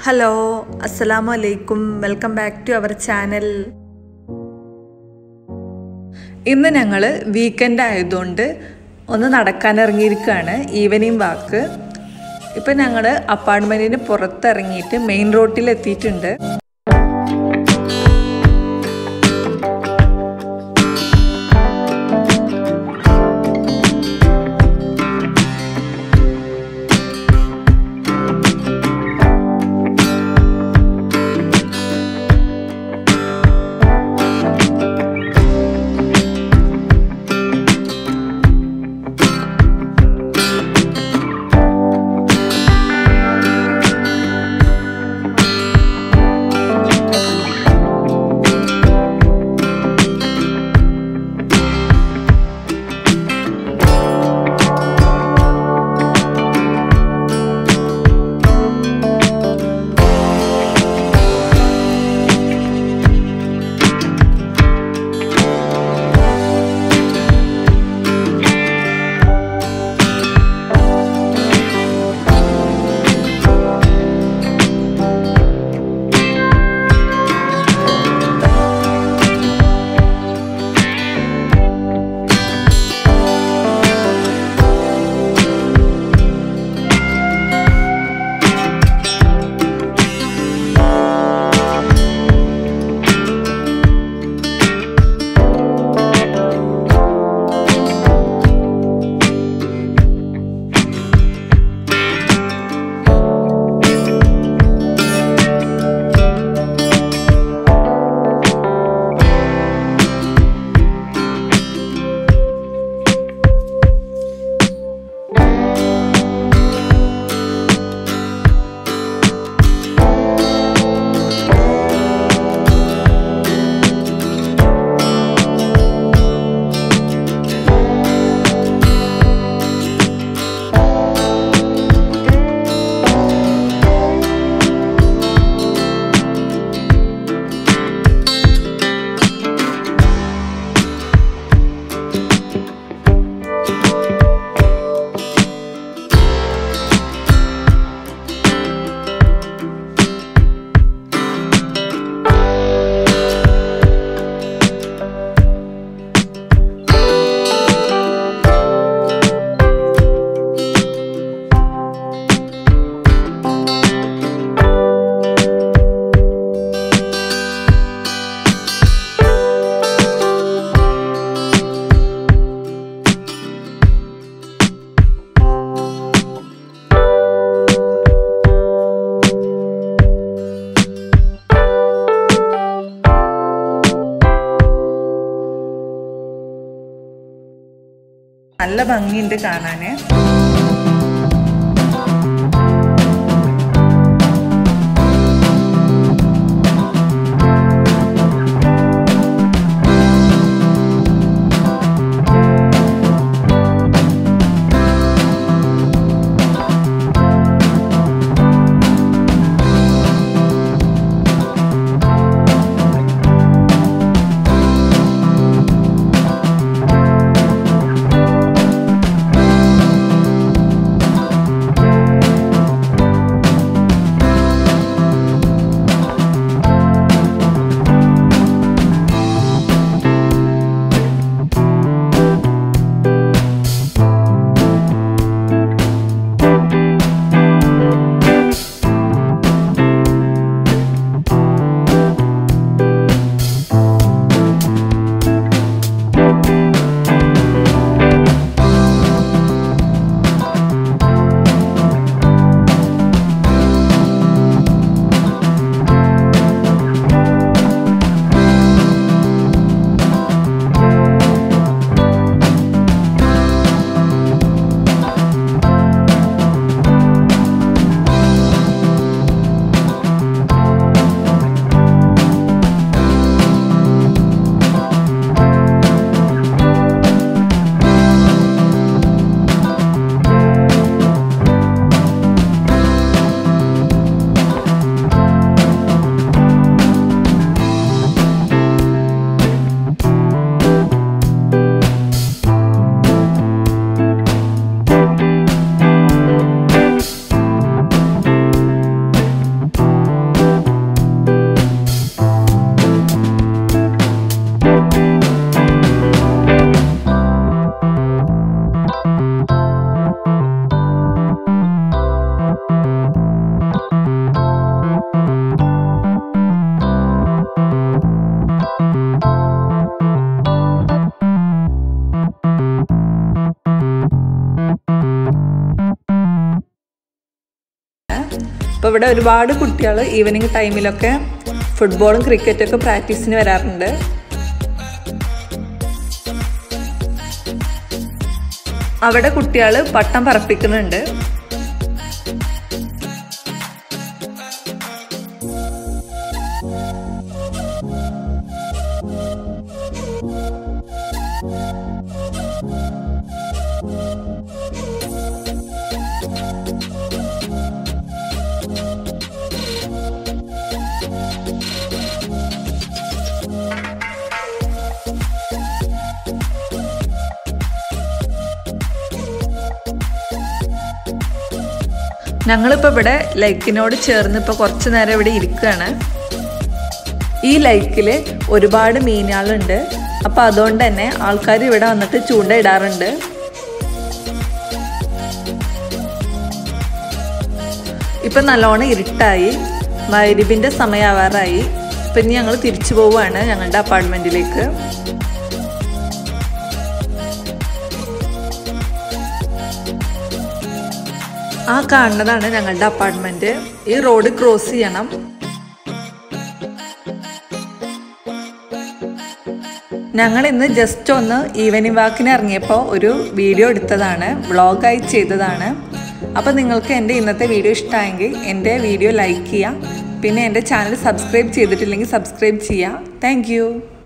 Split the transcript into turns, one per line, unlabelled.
hello അസ്സലാമു അലൈക്കും welcome back to our channel ഇന്ന് ഞങ്ങൾ വീക്കെൻഡ് ആയതുകൊണ്ട് ഒന്ന് നടക്കാൻ ഇറങ്ങിയിരിക്കുകയാണ് ഈവനിങ് വാക്ക് ഇപ്പം ഞങ്ങൾ അപ്പാർട്ട്മെൻറ്റിന് പുറത്തിറങ്ങിയിട്ട് മെയിൻ റോട്ടിൽ എത്തിയിട്ടുണ്ട് നല്ല ഭംഗിയുണ്ട് കാണാന് അപ്പോൾ ഇവിടെ ഒരുപാട് കുട്ടികൾ ഈവനിങ് ടൈമിലൊക്കെ ഫുട്ബോളും ക്രിക്കറ്റൊക്കെ പ്രാക്ടീസിന് വരാറുണ്ട് അവിടെ കുട്ടികൾ പട്ടം പറപ്പിക്കുന്നുണ്ട് ഞങ്ങളിപ്പോൾ ഇവിടെ ലൈക്കിനോട് ചേർന്ന് ഇപ്പോൾ കുറച്ച് നേരം ഇവിടെ ഇരിക്കുകയാണ് ഈ ലൈക്കിൽ ഒരുപാട് മീനുകളുണ്ട് അപ്പോൾ അതുകൊണ്ട് തന്നെ ആൾക്കാർ ഇവിടെ വന്നിട്ട് ചൂണ്ട ഇടാറുണ്ട് ഇപ്പം നല്ലോണം ഇരുട്ടായി മൈരിബിൻ്റെ സമയമാവാറായി ഇപ്പം ഇനി ഞങ്ങൾ തിരിച്ചു പോവുകയാണ് ഞങ്ങളുടെ അപ്പാർട്ട്മെൻറ്റിലേക്ക് ആ കാണുന്നതാണ് ഞങ്ങളുടെ അപ്പാർട്ട്മെന്റ് ഈ റോഡ് ക്രോസ് ചെയ്യണം ഞങ്ങൾ ഇന്ന് ജസ്റ്റ് ഒന്ന് ഈവനിങ് വാക്കിന് ഇറങ്ങിയപ്പോൾ ഒരു വീഡിയോ എടുത്തതാണ് വ്ളോഗായി ചെയ്തതാണ് അപ്പോൾ നിങ്ങൾക്ക് എൻ്റെ ഇന്നത്തെ വീഡിയോ ഇഷ്ടമായെങ്കിൽ എൻ്റെ വീഡിയോ ലൈക്ക് ചെയ്യുക പിന്നെ എൻ്റെ ചാനൽ സബ്സ്ക്രൈബ് ചെയ്തിട്ടില്ലെങ്കിൽ സബ്സ്ക്രൈബ് ചെയ്യുക താങ്ക്